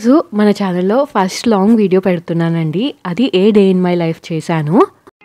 so మన ఛానల్లో first long video పెడుతున్నానండి అది a day in my life చేశాను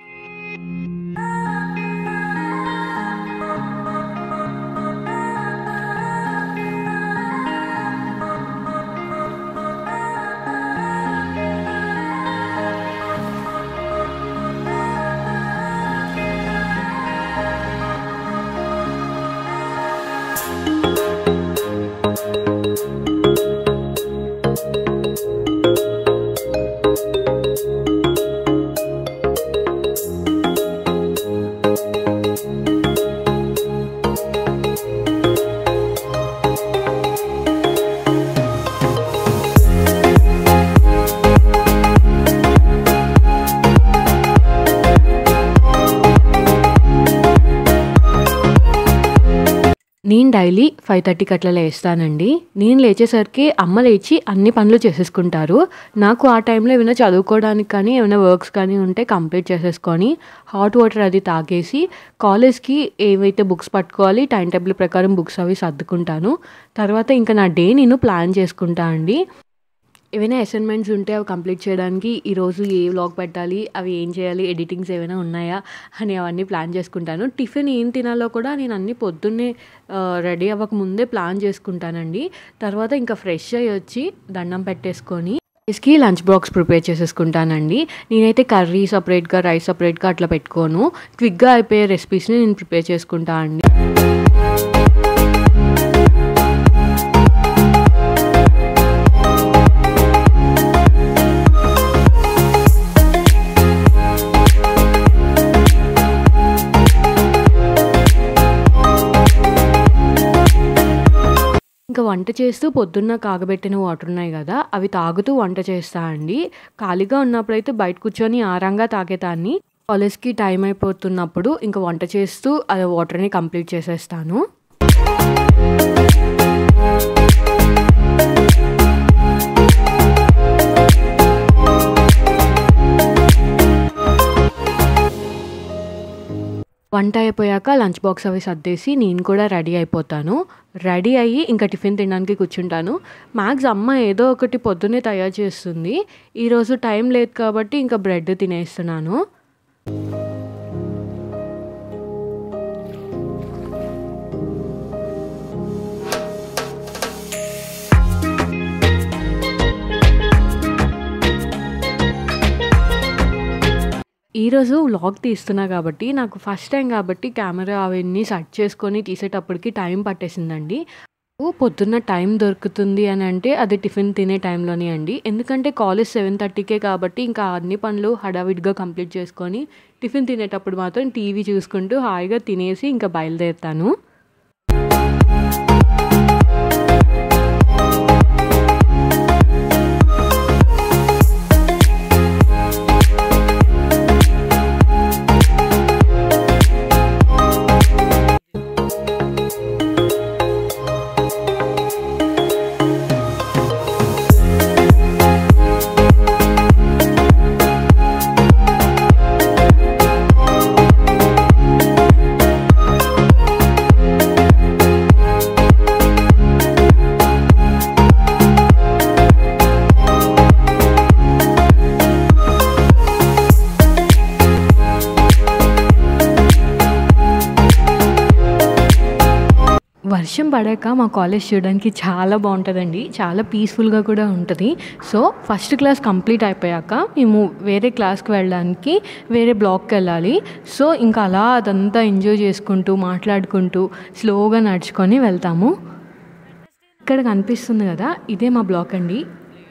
నేను డైలీ ఫైవ్ థర్టీకి అట్లా లేస్తానండి నేను లేచేసరికి అమ్మ లేచి అన్ని పనులు చేసేసుకుంటారు నాకు ఆ టైంలో ఏమైనా చదువుకోవడానికి కానీ ఏమైనా వర్క్స్ కానీ ఉంటే కంప్లీట్ చేసేసుకొని హాట్ వాటర్ అది తాగేసి కాలేజ్కి ఏవైతే బుక్స్ పట్టుకోవాలి టైం టేబుల్ ప్రకారం బుక్స్ అవి సర్దుకుంటాను తర్వాత ఇంకా నా డే నేను ప్లాన్ చేసుకుంటా అండి ఏవైనా అసైన్మెంట్స్ ఉంటే అవి కంప్లీట్ చేయడానికి ఈరోజు ఏ వ్లాగ్ పెట్టాలి అవి ఏం చేయాలి ఎడిటింగ్స్ ఏమైనా ఉన్నాయా అని అవన్నీ ప్లాన్ చేసుకుంటాను టిఫిన్ ఏం తినాలో కూడా నేను అన్ని పొద్దున్నే రెడీ అవ్వక ముందే ప్లాన్ చేసుకుంటానండి తర్వాత ఇంకా ఫ్రెష్ అయ్యి వచ్చి దండం పెట్టేసుకొని కి లంచ్ బాక్స్ ప్రిపేర్ చేసేసుకుంటానండి నేనైతే కర్రీ సపరేట్గా రైస్ సపరేట్గా అట్లా పెట్టుకోను క్విక్గా అయిపోయే రెసిపీస్ని నేను ప్రిపేర్ చేసుకుంటా అండి ఇంకా వంట చేస్తూ పొద్దున్న కాగబెట్టిన వాటర్ ఉన్నాయి కదా అవి తాగుతూ వంట చేస్తా అండి ఖాళీగా ఉన్నప్పుడైతే బయట కూర్చొని ఆరంగా తాగేదాన్ని కాలేజ్కి టైం అయిపోతున్నప్పుడు ఇంకా వంట చేస్తూ ఆ వాటర్ని కంప్లీట్ చేసేస్తాను వంట అయిపోయాక లంచ్ బాక్స్ అవి సర్దేసి నేను కూడా రెడీ అయిపోతాను రెడీ అయ్యి ఇంకా టిఫిన్ తినడానికి కూర్చుంటాను మ్యాక్స్ అమ్మ ఏదో ఒకటి పొద్దున్నే తయారు చేస్తుంది ఈరోజు టైం లేదు కాబట్టి ఇంకా బ్రెడ్ తినేస్తున్నాను ఈరోజు వ్లాగ్ తీస్తున్నా కాబట్టి నాకు ఫస్ట్ టైం కాబట్టి కెమెరా అవన్నీ సెట్ చేసుకొని తీసేటప్పటికి టైం పట్టేసిందండి పొద్దున్న టైం దొరుకుతుంది అని అంటే అది టిఫిన్ తినే టైంలోనే అండి ఎందుకంటే కాలేజ్ సెవెన్ థర్టీకే కాబట్టి ఇంకా అన్ని పనులు హడావిడిగా కంప్లీట్ చేసుకొని టిఫిన్ తినేటప్పుడు మాత్రం టీవీ చూసుకుంటూ హాయిగా తినేసి ఇంకా బయలుదేరుతాను వర్షం పడాక మా కాలేజ్ చూడడానికి చాలా బాగుంటుందండి చాలా పీస్ఫుల్గా కూడా ఉంటుంది సో ఫస్ట్ క్లాస్ కంప్లీట్ అయిపోయాక మేము వేరే క్లాస్కి వెళ్ళడానికి వేరే బ్లాక్కి వెళ్ళాలి సో ఇంకా అలా అదంతా ఎంజాయ్ చేసుకుంటూ మాట్లాడుకుంటూ స్లోగా నడుచుకొని వెళ్తాము ఇక్కడ కనిపిస్తుంది కదా ఇదే మా బ్లాక్ అండి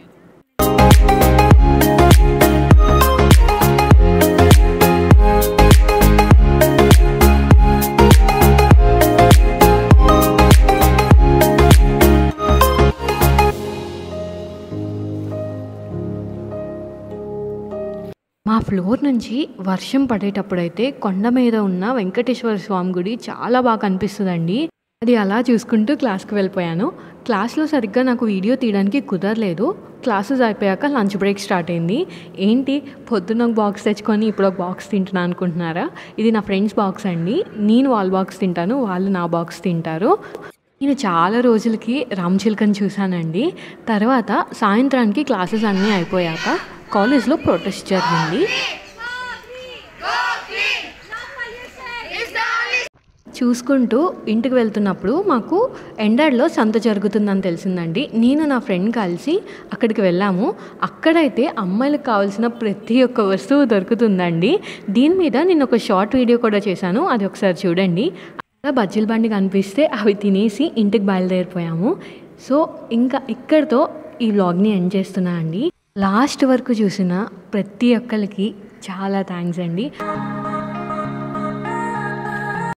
మా ఫ్లోర్ నుంచి వర్షం పడేటప్పుడైతే కొండ మీద ఉన్న వెంకటేశ్వర స్వామి గుడి చాలా బాగా కనిపిస్తుందండి అది అలా చూసుకుంటూ క్లాస్కి వెళ్ళిపోయాను క్లాస్లో సరిగ్గా నాకు వీడియో తీయడానికి కుదరలేదు క్లాసెస్ అయిపోయాక లంచ్ బ్రేక్ స్టార్ట్ అయింది ఏంటి పొద్దున్న ఒక బాక్స్ తెచ్చుకొని ఇప్పుడు ఒక బాక్స్ తింటున్నా అనుకుంటున్నారా ఇది నా ఫ్రెండ్స్ బాక్స్ అండి నేను వాళ్ళ బాక్స్ తింటాను వాళ్ళు నా బాక్స్ తింటారు నేను చాలా రోజులకి రామ్ చిల్కని చూశానండి తర్వాత సాయంత్రానికి క్లాసెస్ అన్నీ అయిపోయాక కాలేజ్లో ప్రొటెస్ట్ జరిగింది చూసుకుంటూ ఇంటికి వెళ్తున్నప్పుడు మాకు ఎండాడ్లో సంత జరుగుతుందని తెలిసిందండి నేను నా ఫ్రెండ్ కలిసి అక్కడికి వెళ్ళాము అక్కడైతే అమ్మాయిలకు కావాల్సిన ప్రతి ఒక్క వస్తువు దొరుకుతుందండి దీని మీద నేను ఒక షార్ట్ వీడియో కూడా చేశాను అది ఒకసారి చూడండి అలా బజ్జీల బండి కనిపిస్తే అవి తినేసి ఇంటికి బయలుదేరిపోయాము సో ఇంకా ఇక్కడితో ఈ వ్లాగ్ని ఎండ్ చేస్తున్నా అండి లాస్ట్ వరకు చూసిన ప్రతి ఒక్కరికి చాలా థ్యాంక్స్ అండి